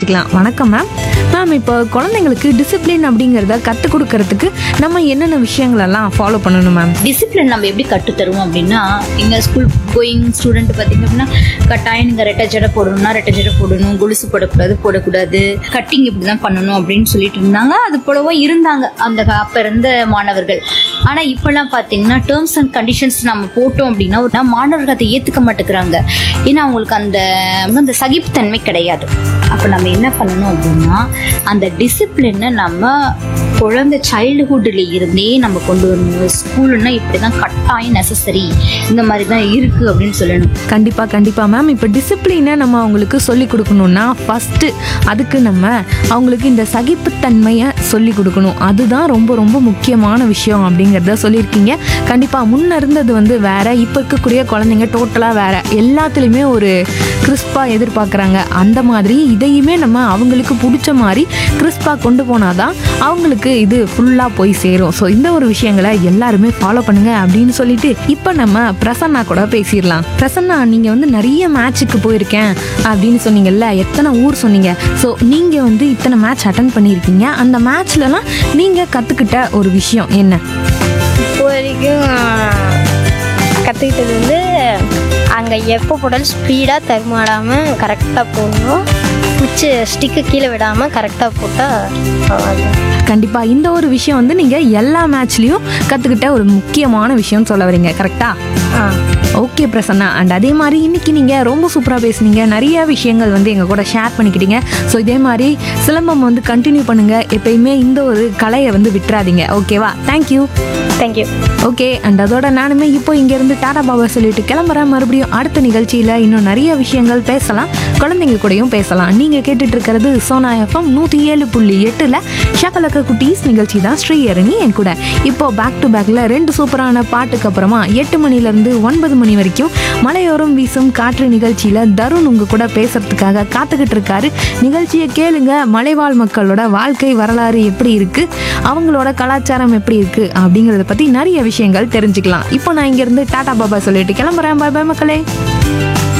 பேசிக்கலாம் வணக்கம் ma'am ma'am இப்போ குழந்தைங்களுக்கு டிசிப்ளின் அப்படிங்கிறத கற்றுக் கொடுக்கறதுக்கு நம்ம என்னென்ன விஷயங்கள் எல்லாம் ஃபாலோ பண்ணணும் மேம் டிசிப்ளின் நம்ம எப்படி கற்றுத் தருவோம் அப்படின்னா எங்கள் ஸ்கூல் கோயிங் ஸ்டூடெண்ட் பார்த்தீங்க அப்படின்னா கட்டாயம் நீங்கள் ரெட்டை ஜடை போடணும்னா ரெட்டை ஜடை போடணும் கொலுசு போடக்கூடாது போடக்கூடாது கட்டிங் இப்படி தான் பண்ணணும் அப்படின்னு சொல்லிட்டு இருந்தாங்க அது போலவோ இருந்தாங்க அந்த கா- அப்ப இருந்த மாணவர்கள் ஆனால் இப்போல்லாம் பார்த்தீங்கன்னா டேர்ம்ஸ் அண்ட் கண்டிஷன்ஸ் நம்ம போட்டோம் அப்படின்னா ஒரு மாணவர்கள் அதை ஏற்றுக்க மாட்டேங்கிறாங்க ஏன்னா அவங்களுக்கு அந்த அந்த சகிப்புத்தன்மை கிடையாது அப்போ நம்ம என்ன பண்ணணும் அப்படின்னா அந்த டிசிப்ளினை நம்ம குழந்தை சைல்டுஹுட்ல இருந்தே நம்ம கொண்டு வரணும் ஸ்கூல்னா இப்படிதான் கட்டாயம் நெசசரி இந்த மாதிரி தான் இருக்கு அப்படின்னு சொல்லணும் கண்டிப்பாக கண்டிப்பாக மேம் இப்போ டிசிப்ளினை நம்ம அவங்களுக்கு சொல்லி கொடுக்கணும்னா ஃபஸ்ட்டு அதுக்கு நம்ம அவங்களுக்கு இந்த சகிப்புத்தன்மையை சொல்லி கொடுக்கணும் அதுதான் ரொம்ப ரொம்ப முக்கியமான விஷயம் அப்படிங்கிறத சொல்லியிருக்கீங்க கண்டிப்பாக முன்ன இருந்தது வந்து வேற இப்போ இருக்கக்கூடிய குழந்தைங்க டோட்டலாக வேற எல்லாத்துலேயுமே ஒரு கிறிஸ்பாக எதிர்பார்க்குறாங்க அந்த மாதிரி இதையுமே நம்ம அவங்களுக்கு பிடிச்ச மாதிரி கிறிஸ்பாக கொண்டு போனாதான் அவங்களுக்கு இது ஃபுல்லாக போய் சேரும் ஸோ இந்த ஒரு விஷயங்களை எல்லாருமே ஃபாலோ பண்ணுங்க அப்படின்னு சொல்லிட்டு இப்போ நம்ம பிரசன்னா கூட பேசிடலாம் பிரசன்னா நீங்கள் வந்து நிறைய மேட்ச்சுக்கு போயிருக்கேன் அப்படின்னு சொன்னீங்கல்ல எத்தனை ஊர் சொன்னீங்க ஸோ நீங்கள் வந்து இத்தனை மேட்ச் அட்டன் பண்ணியிருக்கீங்க அந்த மேட்ச்லலாம் நீங்கள் கற்றுக்கிட்ட ஒரு விஷயம் என்ன இப்போ வரைக்கும் கற்றுக்கிட்டது வந்து அங்கே எப்போ போட்டாலும் ஸ்பீடாக தருமாடாமல் கரெக்டாக போடணும் குச்சி ஸ்டிக்கு கீழே விடாமல் கரெக்டாக போட்டால் கண்டிப்பாக இந்த ஒரு விஷயம் வந்து நீங்கள் எல்லா மேட்ச்லேயும் கற்றுக்கிட்ட ஒரு முக்கியமான விஷயம்னு சொல்ல வரீங்க கரெக்டா ஆ ஓகே பிரசன்னா அண்ட் அதே மாதிரி இன்னைக்கு நீங்கள் ரொம்ப சூப்பராக பேசுனீங்க நிறைய விஷயங்கள் வந்து எங்கள் கூட ஷேர் பண்ணிக்கிட்டீங்க ஸோ இதே மாதிரி சிலம்பம் வந்து கண்டினியூ பண்ணுங்கள் எப்பயுமே இந்த ஒரு கலையை வந்து விட்டுறாதீங்க ஓகேவா தேங்க்யூ தேங்க்யூ ஓகே அண்ட் அதோட நானுமே இப்போ இங்கேருந்து டாடா பாபா சொல்லிட்டு கிளம்புறேன் மறுபடியும் அடுத்த நிகழ்ச்சியில் இன்னும் நிறைய விஷயங்கள் பேசலாம் குழந்தைங்க கூடயும் பேசலாம் நீங்கள் கேட்டுட்டு இருக்கிறது சோனா எஃப்எம் நூற்றி ஏழு புள்ளி எட்டில் ஷகலக்க குட்டீஸ் நிகழ்ச்சி தான் ஸ்ரீயரணி என் கூட இப்போ பேக் டு பேக்கில் ரெண்டு சூப்பரான பாட்டுக்கு அப்புறமா எட்டு மணிலேருந்து ஒன்பது மணி வரைக்கும் மலையோரம் வீசும் காற்று நிகழ்ச்சியில் தருண் உங்க கூட பேசுறதுக்காக காத்துக்கிட்டு இருக்காரு நிகழ்ச்சியை கேளுங்க மலைவாழ் மக்களோட வாழ்க்கை வரலாறு எப்படி இருக்கு அவங்களோட கலாச்சாரம் எப்படி இருக்கு அப்படிங்கறத பத்தி நிறைய விஷயங்கள் தெரிஞ்சுக்கலாம் இப்போ நான் இங்க இருந்து டாடா பாபா சொல்லிட்டு கிளம்புறேன் பாய் பாய் மக்களே